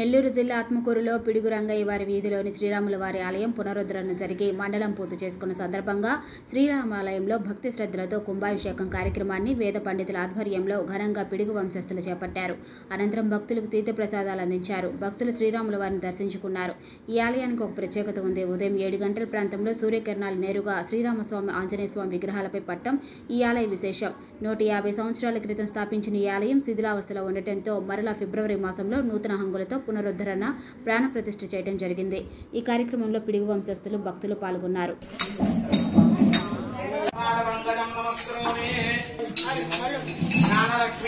నెల్లూరు జిల్లా ఆత్మకూరులో పిడుగు రంగయ్య వారి వీధిలోని శ్రీరాముల వారి ఆలయం పునరుద్ధరణ జరిగి మండలం పూర్తి చేసుకున్న సందర్భంగా శ్రీరామాలయంలో భక్తి శ్రద్ధలతో కుంభాభిషేకం కార్యక్రమాన్ని వేద పండితుల ఆధ్వర్యంలో ఘనంగా పిడుగు వంశస్థులు చేపట్టారు అనంతరం భక్తులకు తీర్థప్రసాదాలు అందించారు భక్తులు శ్రీరాముల వారిని దర్శించుకున్నారు ఈ ఆలయానికి ఒక ప్రత్యేకత ఉంది ఉదయం ఏడు గంటల ప్రాంతంలో సూర్యకిరణాలు నేరుగా శ్రీరామస్వామి ఆంజనేయ స్వామి విగ్రహాలపై పట్టం ఈ ఆలయ విశేషం నూట యాభై సంవత్సరాల క్రితం స్థాపించిన ఈ ఆలయం శిథిలావస్థలో ఉండటంతో మరలా ఫిబ్రవరి మాసంలో నూతన హంగులతో పునరుద్ధరణ ప్రాణప్రతిష్ఠ చేయడం జరిగింది ఈ కార్యక్రమంలో పిడుగు వంశస్థులు భక్తులు పాల్గొన్నారు పాదమంగళం నమస్కరోమి జ్ఞానలక్ష్మీ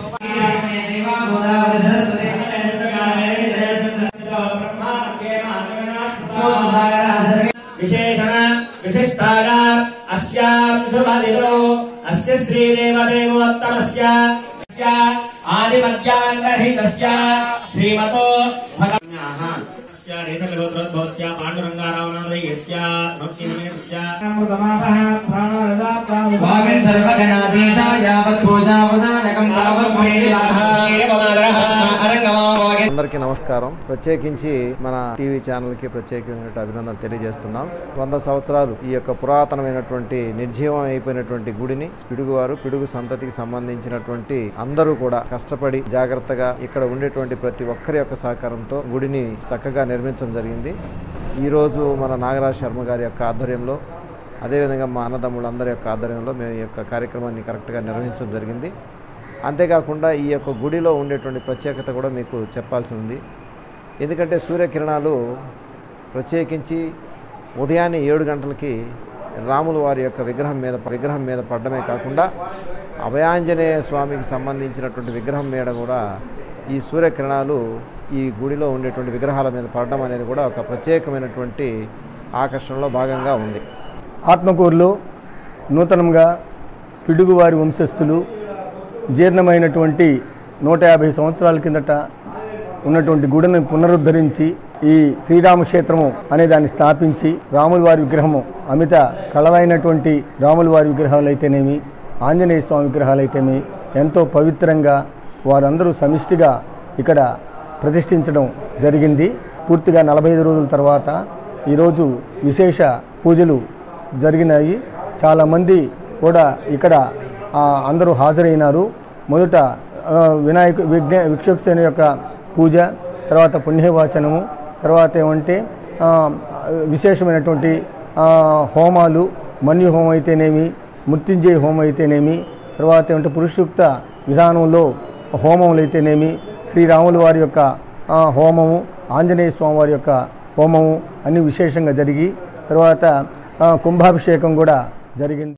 విశేషణ విశిష్టాయ అస్యాం శుభదిలో అస్య శ్రీదేవదేవోత్తమస్య అస్య ఆదిమధ్యాంగరహితస్య శ్రీమతో భగవన్యాః అస్య దేశగోత్రోద్భవస్య పాండురంగారావణాదయస్య భక్తినిలయస్య స్వామిన్ సర్వగణాధీశ యావత్ పూజావసానకం తావత్ అరంగమావాగే అందరికీ నమస్కారం ప్రత్యేకించి మన టీవీ ఛానల్ కి ప్రత్యేకమైన అభినందనలు తెలియజేస్తున్నాం వంద సంవత్సరాలు ఈ యొక్క పురాతనమైనటువంటి నిర్జీవం అయిపోయినటువంటి గుడిని పిడుగువారు పిడుగు సంతతికి సంబంధించినటువంటి అందరూ కూడా కష్టపడి జాగ్రత్తగా ఇక్కడ ఉండేటువంటి ప్రతి ఒక్కరి యొక్క సహకారంతో గుడిని చక్కగా నిర్మించడం జరిగింది ఈరోజు మన నాగరాజ్ శర్మ గారి యొక్క ఆధ్వర్యంలో అదేవిధంగా మా అన్నదమ్ములందరి యొక్క ఆధ్వర్యంలో మేము ఈ యొక్క కార్యక్రమాన్ని కరెక్ట్గా నిర్వహించడం జరిగింది అంతేకాకుండా ఈ యొక్క గుడిలో ఉండేటువంటి ప్రత్యేకత కూడా మీకు చెప్పాల్సి ఉంది ఎందుకంటే సూర్యకిరణాలు ప్రత్యేకించి ఉదయాన్నే ఏడు గంటలకి రాముల వారి యొక్క విగ్రహం మీద విగ్రహం మీద పడడమే కాకుండా అభయాంజనేయ స్వామికి సంబంధించినటువంటి విగ్రహం మీద కూడా ఈ సూర్యకిరణాలు ఈ గుడిలో ఉండేటువంటి విగ్రహాల మీద పడడం అనేది కూడా ఒక ప్రత్యేకమైనటువంటి ఆకర్షణలో భాగంగా ఉంది ఆత్మకూరులో నూతనంగా పిడుగువారి వంశస్థులు జీర్ణమైనటువంటి నూట యాభై సంవత్సరాల కిందట ఉన్నటువంటి గుడిని పునరుద్ధరించి ఈ శ్రీరామక్షేత్రము అనే దాన్ని స్థాపించి రాముల వారి విగ్రహము అమిత కళలైనటువంటి రాముల వారి విగ్రహాలు అయితేనేమి ఆంజనేయ స్వామి విగ్రహాలు అయితేనేమి ఎంతో పవిత్రంగా వారందరూ సమిష్టిగా ఇక్కడ ప్రతిష్ఠించడం జరిగింది పూర్తిగా నలభై ఐదు రోజుల తర్వాత ఈరోజు విశేష పూజలు జరిగినాయి చాలామంది కూడా ఇక్కడ ఆ, అందరూ హాజరైనారు మొదట ఆ, వినాయక విఘ్న విక్షోక్సేన యొక్క పూజ తర్వాత పుణ్యవాచనము తర్వాత ఏమంటే ఆ, విశేషమైనటువంటి ఆ, హోమాలు మన్యు హోమం అయితేనేమి మృత్యుంజయ హోమం అయితేనేమి తర్వాత ఏమంటే పురుషుక్త విధానంలో హోమములు అయితేనేమి శ్రీరాముల వారి యొక్క ఆ, హోమము ఆంజనేయ స్వామి వారి యొక్క హోమము అన్ని విశేషంగా జరిగి తర్వాత ఆ, కుంభాభిషేకం కూడా జరిగింది